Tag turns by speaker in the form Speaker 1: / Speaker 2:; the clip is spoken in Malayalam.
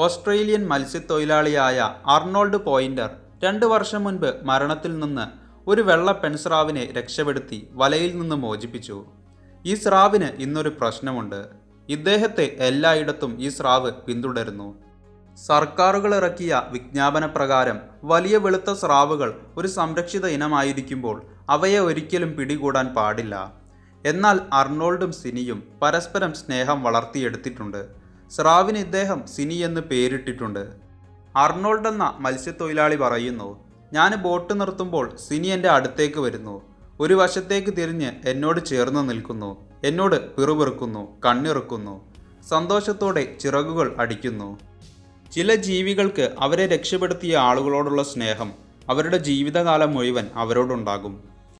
Speaker 1: ഓസ്ട്രേലിയൻ മത്സ്യത്തൊഴിലാളിയായ അർണോൾഡ് പോയിന്റർ രണ്ട് വർഷം മുൻപ് മരണത്തിൽ നിന്ന് ഒരു വെള്ള പെൺസ്രാവിനെ രക്ഷപ്പെടുത്തി വലയിൽ നിന്ന് മോചിപ്പിച്ചു ഈ സ്രാവിന് ഇന്നൊരു പ്രശ്നമുണ്ട് ഇദ്ദേഹത്തെ എല്ലായിടത്തും ഈ സ്രാവ് പിന്തുടരുന്നു സർക്കാരുകൾ ഇറക്കിയ വിജ്ഞാപന പ്രകാരം വലിയ വെളുത്ത സ്രാവുകൾ ഒരു സംരക്ഷിത ഇനമായിരിക്കുമ്പോൾ അവയെ ഒരിക്കലും പിടികൂടാൻ പാടില്ല എന്നാൽ അർണോൾഡും സിനിയും പരസ്പരം സ്നേഹം വളർത്തിയെടുത്തിട്ടുണ്ട് സ്രാവിന് ഇദ്ദേഹം സിനി എന്ന് പേരിട്ടിട്ടുണ്ട് അർണോൾഡ് എന്ന മത്സ്യത്തൊഴിലാളി പറയുന്നു ഞാൻ ബോട്ട് നിർത്തുമ്പോൾ സിനി എൻ്റെ അടുത്തേക്ക് വരുന്നു ഒരു വശത്തേക്ക് തിരിഞ്ഞ് എന്നോട് ചേർന്ന് നിൽക്കുന്നു എന്നോട് പിറുപിറുക്കുന്നു കണ്ണിറുക്കുന്നു സന്തോഷത്തോടെ ചിറകുകൾ അടിക്കുന്നു ചില ജീവികൾക്ക് അവരെ രക്ഷപ്പെടുത്തിയ ആളുകളോടുള്ള സ്നേഹം അവരുടെ ജീവിതകാലം മുഴുവൻ അവരോടുണ്ടാകും